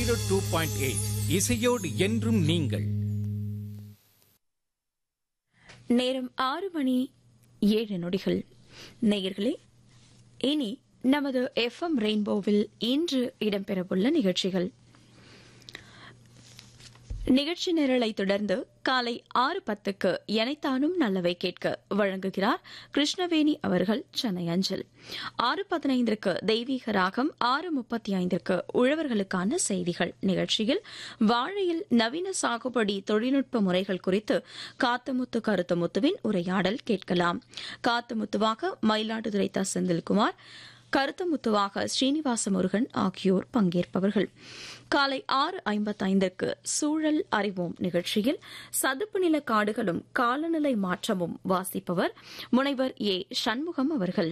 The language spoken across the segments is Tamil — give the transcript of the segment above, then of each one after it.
ஜீரோ டூ பாயிண்ட் எயிட் இசையோடு என்றும் நீங்கள் நேரம் ஆறு மணி ஏழு நொடிகள் நேயர்களே இனி நமது எஃப்எம் ரெயின்போவில் இன்று இடம்பெறவுள்ள நிகழ்ச்சிகள் நிகழ்ச்சி நிரலை தொடர்ந்து காலை ஆறு பத்துக்கு எனைத்தானும் நல்லவை கேட்க வழங்குகிறார் கிருஷ்ணவேணி அவர்கள் சென்னை அஞ்சல் ஆறு பதினைந்திற்கு தெய்வீக ராகம் ஆறு முப்பத்தி ஐந்திற்கு உழவர்களுக்கான செய்திகள் நிகழ்ச்சியில் வாழையில் நவீன சாகுபடி தொழில்நுட்ப முறைகள் குறித்து காத்தமுத்து கருத்தமுத்துவின் உரையாடல் கேட்கலாம் காத்தமுத்துவாக மயிலாடுதுறை த செந்தில்குமார் கருத்தமுத்துவாக ஸ்ரீனிவாச முருகன் ஆகியோர் பங்கேற்பவர்கள் காலை ஆறு ஐம்பத்தைந்திற்கு சூழல் அறிவோம் நிகழ்ச்சியில் சதுப்பு நில காடுகளும் காலநிலை மாற்றமும் வாசிப்பவர் முனைவர் ஏ சண்முகம் அவர்கள்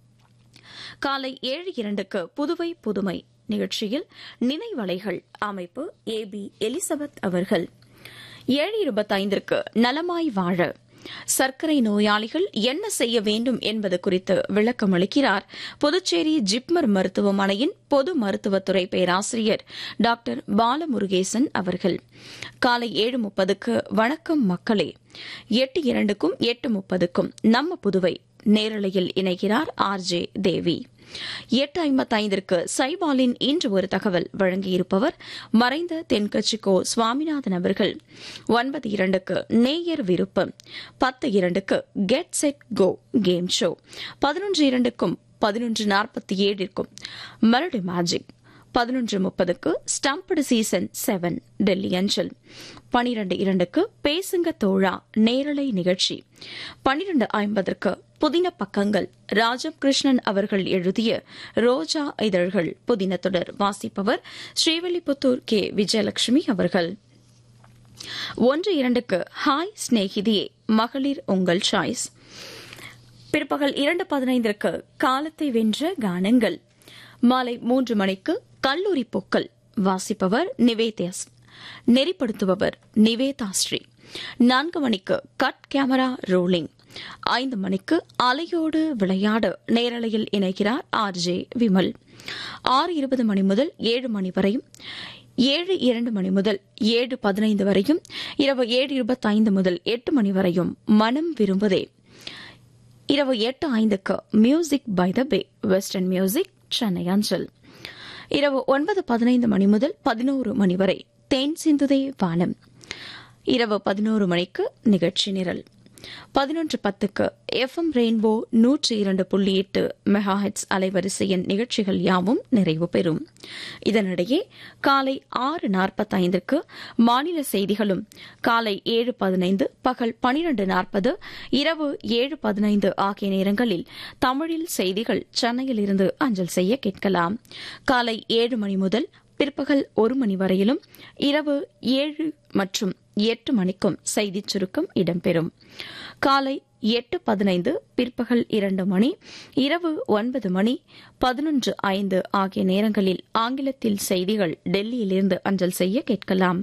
காலை ஏழு இரண்டுக்கு புதுவை புதுமை நிகழ்ச்சியில் நினைவலைகள் அமைப்பு ஏ பி எலிசபெத் அவர்கள் ஏழு இருபத்தைந்திற்கு நலமாய் வாழ சர்க்கரை நோயாளிகள் என்ன செய்ய வேண்டும் என்பது குறித்து விளக்கம் அளிக்கிறார் புதுச்சேரி ஜிப்மர் மருத்துவமனையின் பொது மருத்துவத்துறை பேராசிரியர் டாக்டர் பாலமுருகேசன் அவர்கள் காலை ஏழு முப்பதுக்கு வணக்கம் மக்களே எட்டு இரண்டுக்கும் எட்டு முப்பதுக்கும் நம்ம புதுவை நேரலையில் இணைகிறார் ஆர் ஜே தேவி எட்டு ஐம்பத்தைந்திற்கு சைபாலின் இன்று ஒரு தகவல் வழங்கியிருப்பவர் மறைந்த தென்கட்சிக்கோ சுவாமிநாதன் அவர்கள் ஒன்பது இரண்டுக்கு நேயர் விருப்பம் பத்து இரண்டுக்கு get set go game show பதினொன்று இரண்டுக்கும் பதினொன்று நாற்பத்தி ஏழிற்கும் மெலடி மேஜிக் பதினொன்று முப்பதுக்கு ஸ்டம்படு சீசன் செவன் டெல்லி அஞ்சல் பனிரண்டு இரண்டுக்கு பேசுங்க தோழா நேரலை நிகழ்ச்சி பனிரண்டு ஐம்பதற்கு புதின பக்கங்கள் ராஜம் கிருஷ்ணன் அவர்கள் எழுதிய ரோஜா இதழ்கள் புதின தொடர் வாசிப்பவர் ஸ்ரீவில்லிபுத்தூர் கே விஜயலட்சுமி அவர்கள் ஒன்று இரண்டுக்கு ஹாய் ஸ்நேகிதியே மகளிர் உங்கள் சாய்ஸ் பிற்பகல் இரண்டு பதினைந்திற்கு காலத்தை வென்ற கானங்கள் மாலை மூன்று மணிக்கு கல்லூரி பூக்கள் வாசிப்பவர் நிவேதியஸ் நெறிப்படுத்துபவர் நிவேதா ஸ்ரீ நான்கு மணிக்கு கட் கேமரா ரோலிங் ஐந்து மணிக்கு அலையோடு விளையாட நேரலையில் இணைகிறார் ஆர் ஜே விமல் ஆறு இருபது மணி முதல் ஏழு மணி வரையும் ஏழு இரண்டு மணி முதல் ஏழு பதினைந்து வரையும் இரவு ஏழு இருபத்தைந்து முதல் எட்டு மணி வரையும் மனம் விரும்புதே இரவு எட்டு ஐந்துக்கு music by the bay western music Chennai அஞ்சல் இரவு ஒன்பது பதினைந்து மணி முதல் பதினோரு மணி வரை தேன் சிந்துதே வானம் இரவு பதினோரு மணிக்கு நிகழ்ச்சி நிரல் பதினொன்று பத்துக்கு எஃப்எம் ரெயின்போ நூற்றி இரண்டு புள்ளி எட்டு மெகாஹெட்ஸ் அலைவரிசையின் நிகழ்ச்சிகள் யாவும் நிறைவு பெறும் இதனிடையே காலை ஆறு நாற்பத்தைந்திற்கு மாநில செய்திகளும் காலை ஏழு பதினைந்து பகல் பனிரண்டு நாற்பது இரவு ஏழு பதினைந்து ஆகிய நேரங்களில் தமிழில் செய்திகள் சென்னையில் இருந்து அஞ்சல் செய்ய கேட்கலாம் காலை ஏழு மணி முதல் பிற்பகல் ஒரு மணி வரையிலும் இரவு ஏழு மற்றும் எட்டு மணிக்கும் செய்திச் சுருக்கம் இடம்பெறும் காலை எட்டு பதினைந்து பிற்பகல் இரண்டு மணி இரவு ஒன்பது மணி பதினொன்று ஐந்து ஆகிய நேரங்களில் ஆங்கிலத்தில் செய்திகள் டெல்லியிலிருந்து அஞ்சல் செய்ய கேட்கலாம்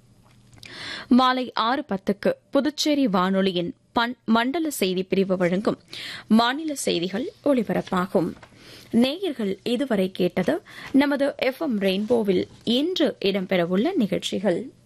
மாலை ஆறு பத்துக்கு புதுச்சேரி வானொலியின் மண்டல செய்தி பிரிவு வழங்கும் மாநில செய்திகள் ஒலிபரப்பாகும் நேயர்கள் இதுவரை கேட்டது நமது எஃப்எம் ரெயின்போவில் இன்று இடம்பெறவுள்ள நிகழ்ச்சிகள்